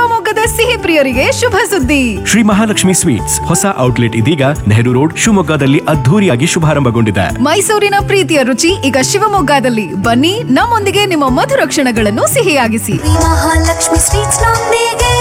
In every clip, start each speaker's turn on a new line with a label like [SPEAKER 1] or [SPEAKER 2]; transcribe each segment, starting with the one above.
[SPEAKER 1] ಶಿವಮೊಗ್ಗದ ಸಿಹಿ ಪ್ರಿಯರಿಗೆ ಶುಭ ಸುದ್ದಿ
[SPEAKER 2] ಶ್ರೀ ಮಹಾಲಕ್ಷ್ಮಿ ಸ್ವೀಟ್ಸ್ ಹೊಸ ಔಟ್ಲೆಟ್ ಇದೀಗ ನೆಹರು ರೋಡ್ ಶಿವಮೊಗ್ಗದಲ್ಲಿ ಅದ್ಧೂರಿಯಾಗಿ ಶುಭಾರಂಭಗೊಂಡಿದೆ
[SPEAKER 1] ಮೈಸೂರಿನ ಪ್ರೀತಿಯ ರುಚಿ ಈಗ ಶಿವಮೊಗ್ಗದಲ್ಲಿ ಬನ್ನಿ ನಮ್ಮೊಂದಿಗೆ ನಿಮ್ಮ ಮಧುರ ಕ್ಷಣಗಳನ್ನು ಸಿಹಿಯಾಗಿಸಿ
[SPEAKER 3] ಮಹಾಲಕ್ಷ್ಮಿ ಸ್ವೀಟ್ಸ್ ನೊಂದಿಗೆ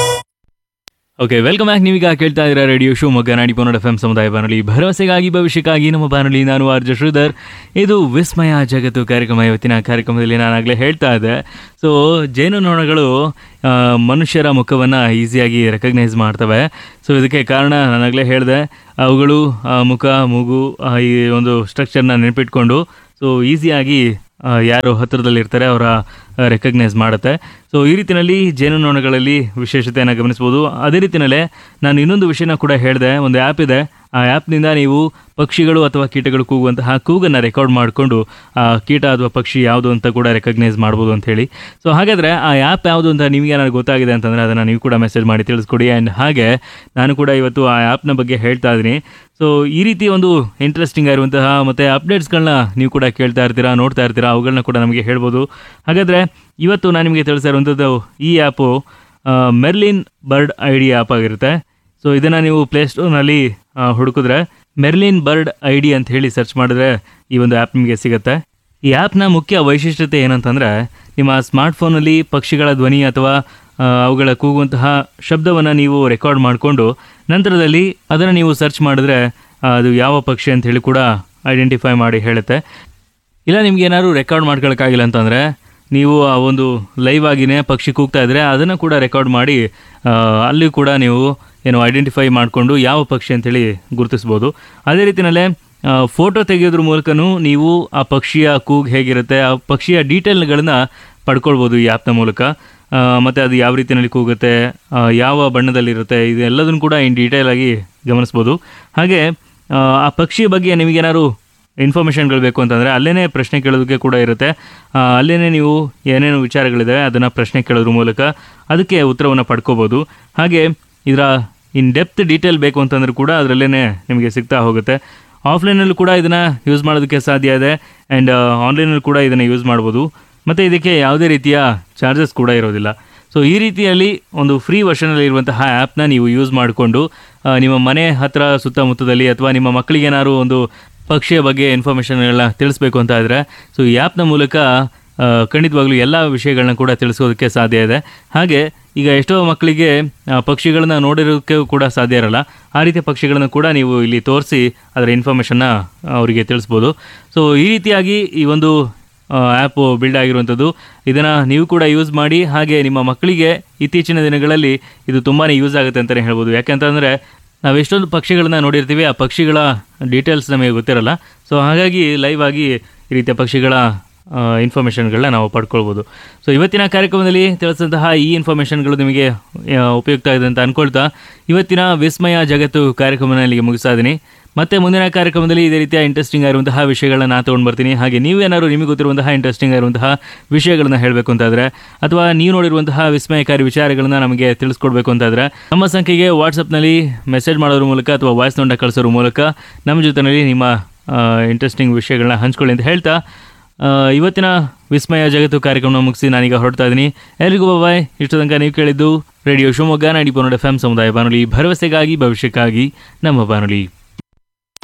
[SPEAKER 4] ಓಕೆ ವೆಲ್ಕಮ್ ಬ್ಯಾಕ್ ನೀವೀಗ ಕೇಳ್ತಾ ಇದ್ದೀರಾ ರೇಡಿಯೋ ಶಿವಮೊಗ್ಗ ನಾಡಿ ಪನ್ನಡ ಎಫ್ ಎಂ ಸಮುದಾಯ ಬಾನುಲಿ ಭರವಸೆಗಾಗಿ ಭವಿಷ್ಯಕ್ಕಾಗಿ ನಮ್ಮ ಬಾನುಲಿ ನಾನು ಆರ್ಜ ಶ್ರೀಧರ್ ಇದು ವಿಸ್ಮಯ ಜಗತ್ತು ಕಾರ್ಯಕ್ರಮ ಇವತ್ತಿನ ಕಾರ್ಯಕ್ರಮದಲ್ಲಿ ನಾನಾಗಲೇ ಹೇಳ್ತಾ ಇದ್ದೆ ಸೊ ಜೇನುನೊಣಗಳು ಆ, ಮನುಷ್ಯರ ಮುಖವನ್ನು ಈಸಿಯಾಗಿ ರೆಕಗ್ನೈಸ್ ಮಾಡ್ತವೆ ಸೊ ಇದಕ್ಕೆ ಕಾರಣ ನಾನಾಗಲೇ ಹೇಳಿದೆ ಅವುಗಳು ಆ, ಮುಖ ಮೂಗು ಆ, ಈ ಒಂದು ಸ್ಟ್ರಕ್ಚರ್ನ ನೆನಪಿಟ್ಕೊಂಡು ಸೊ ಈಸಿಯಾಗಿ ಆ, ಯಾರು ಹತ್ತಿರದಲ್ಲಿರ್ತಾರೆ ಅವರ ರೆಕಗ್ನೈಸ್ ಮಾಡುತ್ತೆ ಸೊ ಈ ರೀತಿಯಲ್ಲಿ ಜೇನುನೊಣಗಳಲ್ಲಿ ವಿಶೇಷತೆಯನ್ನು ಗಮನಿಸ್ಬೋದು ಅದೇ ರೀತಿಯಲ್ಲೇ ನಾನು ಇನ್ನೊಂದು ವಿಷಯನ ಕೂಡ ಹೇಳಿದೆ ಒಂದು ಆ್ಯಪ್ ಇದೆ ಆ ಆ್ಯಪ್ನಿಂದ ನೀವು ಪಕ್ಷಿಗಳು ಅಥವಾ ಕೀಟಗಳು ಕೂಗುವಂತಹ ಕೂಗನ್ನು ರೆಕಾರ್ಡ್ ಮಾಡಿಕೊಂಡು ಆ ಕೀಟ ಅಥವಾ ಪಕ್ಷಿ ಯಾವುದು ಅಂತ ಕೂಡ ರೆಕಗ್ನೈಸ್ ಮಾಡ್ಬೋದು ಅಂತ ಹೇಳಿ ಸೊ ಹಾಗಾದರೆ ಆ ಆ್ಯಪ್ ಯಾವುದು ಅಂತ ನಿಮಗೆ ಏನಾದ್ರು ಗೊತ್ತಾಗಿದೆ ಅಂತಂದರೆ ಅದನ್ನು ನೀವು ಕೂಡ ಮೆಸೇಜ್ ಮಾಡಿ ತಿಳಿಸ್ಕೊಡಿ ಆ್ಯಂಡ್ ಹಾಗೆ ನಾನು ಕೂಡ ಇವತ್ತು ಆ ಆ್ಯಪ್ನ ಬಗ್ಗೆ ಹೇಳ್ತಾ ಇದ್ದೀನಿ ಸೊ ಈ ರೀತಿ ಒಂದು ಇಂಟ್ರೆಸ್ಟಿಂಗ್ ಆಗಿರುವಂತಹ ಮತ್ತು ಅಪ್ಡೇಟ್ಸ್ಗಳನ್ನ ನೀವು ಕೂಡ ಕೇಳ್ತಾ ಇರ್ತೀರಾ ನೋಡ್ತಾ ಇರ್ತೀರಾ ಅವುಗಳನ್ನ ಕೂಡ ನಮಗೆ ಹೇಳ್ಬೋದು ಹಾಗಾದರೆ ಇವತ್ತು ನಾನು ನಿಮಗೆ ತಿಳಿಸ್ತಾ ಇರುವಂಥದ್ದು ಈ app Merlin bird I D app ಆಗಿರುತ್ತೆ ಸೊ ಇದನ್ನು ನೀವು ಪ್ಲೇಸ್ಟೋರ್ನಲ್ಲಿ ಹುಡುಕಿದ್ರೆ ಮೆರ್ಲಿನ್ ಬರ್ಡ್ ಐ ಡಿ ಅಂತ ಹೇಳಿ ಸರ್ಚ್ ಮಾಡಿದ್ರೆ ಈ ಒಂದು ಆ್ಯಪ್ ನಿಮಗೆ ಸಿಗುತ್ತೆ ಈ ಆ್ಯಪ್ನ ಮುಖ್ಯ ವೈಶಿಷ್ಟ್ಯತೆ ಏನಂತಂದರೆ ನಿಮ್ಮ ಸ್ಮಾರ್ಟ್ಫೋನಲ್ಲಿ ಪಕ್ಷಿಗಳ ಧ್ವನಿ ಅಥವಾ ಆ, ಅವುಗಳ ಕೂಗುವಂತಹ ಶಬ್ದವನ್ನು ನೀವು ರೆಕಾರ್ಡ್ ಮಾಡಿಕೊಂಡು ನಂತರದಲ್ಲಿ ಅದನ್ನು ನೀವು ಸರ್ಚ್ ಮಾಡಿದ್ರೆ ಆ, ಅದು ಯಾವ ಪಕ್ಷಿ ಅಂತ ಹೇಳಿ ಕೂಡ ಐಡೆಂಟಿಫೈ ಮಾಡಿ ಹೇಳುತ್ತೆ ಇಲ್ಲ ನಿಮ್ಗೆ ಏನಾದ್ರು ರೆಕಾರ್ಡ್ ಮಾಡ್ಕೊಳಕ್ಕಾಗಿಲ್ಲ ಅಂತಂದರೆ ನೀವು ಆ ಒಂದು ಲೈವ್ ಆಗಿನೇ ಪಕ್ಷಿ ಕೂಗ್ತಾ ಇದ್ರೆ ಅದನ್ನು ಕೂಡ ರೆಕಾರ್ಡ್ ಮಾಡಿ ಆ, ಅಲ್ಲಿ ಕೂಡ ನೀವು ಏನು ಐಡೆಂಟಿಫೈ ಮಾಡಿಕೊಂಡು ಯಾವ ಪಕ್ಷಿ ಅಂತೇಳಿ ಗುರುತಿಸ್ಬೋದು ಅದೇ ರೀತಿಯಲ್ಲೇ ಫೋಟೋ ತೆಗೆಯೋದ್ರ ಮೂಲಕನೂ ನೀವು ಆ ಪಕ್ಷಿಯ ಕೂಗ್ ಹೇಗಿರುತ್ತೆ ಆ ಪಕ್ಷಿಯ ಡೀಟೇಲ್ಗಳನ್ನ ಪಡ್ಕೊಳ್ಬೋದು ಈ ಆ್ಯಪ್ನ ಮೂಲಕ ಆ, ಮತ್ತೆ ಅದು ಯಾವ ರೀತಿಯಲ್ಲಿ ಕೂಗುತ್ತೆ ಆ, ಯಾವ ಬಣ್ಣದಲ್ಲಿರುತ್ತೆ ಇದೆಲ್ಲದನ್ನು ಕೂಡ ಇನ್ ಡೀಟೇಲ್ ಆಗಿ ಗಮನಿಸ್ಬೋದು ಹಾಗೆ ಆ, ಆ ಪಕ್ಷಿಯ ಬಗ್ಗೆ ನಿಮಗೇನಾದ್ರು ಇನ್ಫಾರ್ಮೇಷನ್ಗಳು ಬೇಕು ಅಂತಂದರೆ ಅಲ್ಲೇ ಪ್ರಶ್ನೆ ಕೇಳೋದಕ್ಕೆ ಕೂಡ ಇರುತ್ತೆ ಅಲ್ಲೇ ನೀವು ಏನೇನು ವಿಚಾರಗಳಿದ್ದಾವೆ ಅದನ್ನು ಪ್ರಶ್ನೆ ಕೇಳೋದ್ರ ಮೂಲಕ ಅದಕ್ಕೆ ಉತ್ತರವನ್ನು ಪಡ್ಕೋಬೋದು ಹಾಗೆ ಇದರ ಇನ್ ಡೆಪ್ತ್ ಡೀಟೇಲ್ ಬೇಕು ಅಂತಂದ್ರೆ ಕೂಡ ಅದರಲ್ಲೇ ನಿಮಗೆ ಸಿಗ್ತಾ ಹೋಗುತ್ತೆ ಆಫ್ಲೈನಲ್ಲೂ ಕೂಡ ಇದನ್ನು ಯೂಸ್ ಮಾಡೋದಕ್ಕೆ ಸಾಧ್ಯ ಇದೆ ಆ್ಯಂಡ್ ಆನ್ಲೈನಲ್ಲಿ ಕೂಡ ಇದನ್ನು ಯೂಸ್ ಮಾಡ್ಬೋದು ಮತ್ತು ಇದಕ್ಕೆ ಯಾವುದೇ ರೀತಿಯ ಚಾರ್ಜಸ್ ಕೂಡ ಇರೋದಿಲ್ಲ ಸೊ ಈ ರೀತಿಯಲ್ಲಿ ಒಂದು ಫ್ರೀ ವರ್ಷನಲ್ಲಿ ಇರುವಂತಹ ಆ್ಯಪ್ನ ನೀವು ಯೂಸ್ ಮಾಡಿಕೊಂಡು ಆ, ನಿಮ್ಮ ಮನೆ ಹತ್ತಿರ ಸುತ್ತಮುತ್ತದಲ್ಲಿ ಅಥವಾ ನಿಮ್ಮ ಮಕ್ಕಳಿಗೆ ಏನಾದ್ರು ಒಂದು ಪಕ್ಷಿಯ ಬಗ್ಗೆ ಇನ್ಫಾರ್ಮೇಷನ್ಗಳನ್ನ ತಿಳಿಸ್ಬೇಕು ಅಂತ ಇದ್ದರೆ ಸೊ ಈ ಆ್ಯಪ್ನ ಮೂಲಕ ಆ, ಖಂಡಿತವಾಗ್ಲೂ ಎಲ್ಲ ವಿಷಯಗಳನ್ನ ಕೂಡ ತಿಳಿಸೋದಕ್ಕೆ ಸಾಧ್ಯ ಇದೆ ಹಾಗೆ ಈಗ ಎಷ್ಟೋ ಮಕ್ಕಳಿಗೆ ಆ, ಪಕ್ಷಿಗಳನ್ನ ನೋಡಿರೋದಕ್ಕೆ ಕೂಡ ಸಾಧ್ಯ ಇರಲ್ಲ ಆ ರೀತಿಯ ಪಕ್ಷಿಗಳನ್ನ ಕೂಡ ನೀವು ಇಲ್ಲಿ ತೋರಿಸಿ ಅದರ ಇನ್ಫಾರ್ಮೇಷನ್ನ ಅವರಿಗೆ ತಿಳಿಸ್ಬೋದು ಸೊ ಈ ರೀತಿಯಾಗಿ ಈ ಒಂದು ಆ್ಯಪು ಬಿಲ್ಡ್ ಆಗಿರುವಂಥದ್ದು ಇದನ್ನು ನೀವು ಕೂಡ ಯೂಸ್ ಮಾಡಿ ಹಾಗೆ ನಿಮ್ಮ ಮಕ್ಕಳಿಗೆ ಇತ್ತೀಚಿನ ದಿನಗಳಲ್ಲಿ ಇದು ತುಂಬಾ ಯೂಸ್ ಆಗುತ್ತೆ ಅಂತಲೇ ಹೇಳ್ಬೋದು ಯಾಕೆಂತಂದರೆ ನಾವು ಎಷ್ಟೊಂದು ಪಕ್ಷಿಗಳನ್ನ ನೋಡಿರ್ತೀವಿ ಆ ಪಕ್ಷಿಗಳ ಡೀಟೇಲ್ಸ್ ನಮಗೆ ಗೊತ್ತಿರಲ್ಲ ಸೊ ಹಾಗಾಗಿ ಲೈವ್ ಆಗಿ ಈ ರೀತಿಯ ಪಕ್ಷಿಗಳ ಇನ್ಫಾರ್ಮೇಷನ್ಗಳನ್ನ ನಾವು ಪಡ್ಕೊಳ್ಬೋದು ಸೊ ಇವತ್ತಿನ ಕಾರ್ಯಕ್ರಮದಲ್ಲಿ ತಿಳಿಸಿದಂತಹ ಈ ಇನ್ಫಾರ್ಮೇಷನ್ಗಳು ನಿಮಗೆ ಆ, ಉಪಯುಕ್ತ ಆಗಿದೆ ಅಂತ ಅನ್ಕೊಳ್ತಾ ಇವತ್ತಿನ ವಿಸ್ಮಯ ಜಗತ್ತು ಕಾರ್ಯಕ್ರಮನ ಇಲ್ಲಿಗೆ ಮುಗಿಸ್ತಾ ಇದ್ದೀನಿ ಮತ್ತೆ ಮುಂದಿನ ಕಾರ್ಯಕ್ರಮದಲ್ಲಿ ಇದೇ ರೀತಿಯ ಇಂಟ್ರೆಸ್ಟಿಂಗ್ ಆಗಿರುವಂತಹ ವಿಷಯಗಳನ್ನ ನಾನು ತೊಗೊಂಡು ಬರ್ತೀನಿ ಹಾಗೆ ನೀವೇನಾದ್ರು ನಿಮಗೆ ಗೊತ್ತಿರುವಂತಹ ಇಂಟ್ರೆಸ್ಟಿಂಗ್ ಆಗಿರುವಂತಹ ವಿಷಯಗಳನ್ನ ಹೇಳಬೇಕು ಅಂತಾದರೆ ಅಥವಾ ನೀವು ನೋಡಿರುವಂತಹ ವಿಸ್ಮಯಕಾರಿ ವಿಚಾರಗಳನ್ನ ನಮಗೆ ತಿಳಿಸ್ಕೊಡ್ಬೇಕು ಅಂತಾದರೆ ನಮ್ಮ ಸಂಖ್ಯೆಗೆ ವಾಟ್ಸಪ್ನಲ್ಲಿ ಮೆಸೇಜ್ ಮಾಡೋದ್ರ ಮೂಲಕ ಅಥವಾ ವಾಯ್ಸ್ ನೋಟ ಕಳಿಸೋದ್ರ ಮೂಲಕ ನಮ್ಮ ಜೊತೆಯಲ್ಲಿ ನಿಮ್ಮ ಇಂಟ್ರೆಸ್ಟಿಂಗ್ ವಿಷಯಗಳನ್ನ ಹಂಚ್ಕೊಳ್ಳಿ ಅಂತ ಹೇಳ್ತಾ ಆ, ಇವತ್ತಿನ ವಿಸ್ಮಯ ಜಗತ್ತು ಕಾರ್ಯಕ್ರಮ ಮುಗಿಸಿ ನಾನೀಗ ಹೊರಡ್ತಾ ಇದ್ದೀನಿ ಎಲ್ರಿಗೂ ಬಾಯ್ ಇಷ್ಟು ತನಕ ನೀವು ಕೇಳಿದ್ದು ರೇಡಿಯೋ ಶಿವಮೊಗ್ಗ ನಾಡಿ ಪನ್ನಡ ಎಫ್ ಎಂ ಸಮುದಾಯ ಬಾನುಲಿ ಭರವಸೆಗಾಗಿ ಭವಿಷ್ಯಕ್ಕಾಗಿ ನಮ್ಮ ಬಾನುಲಿ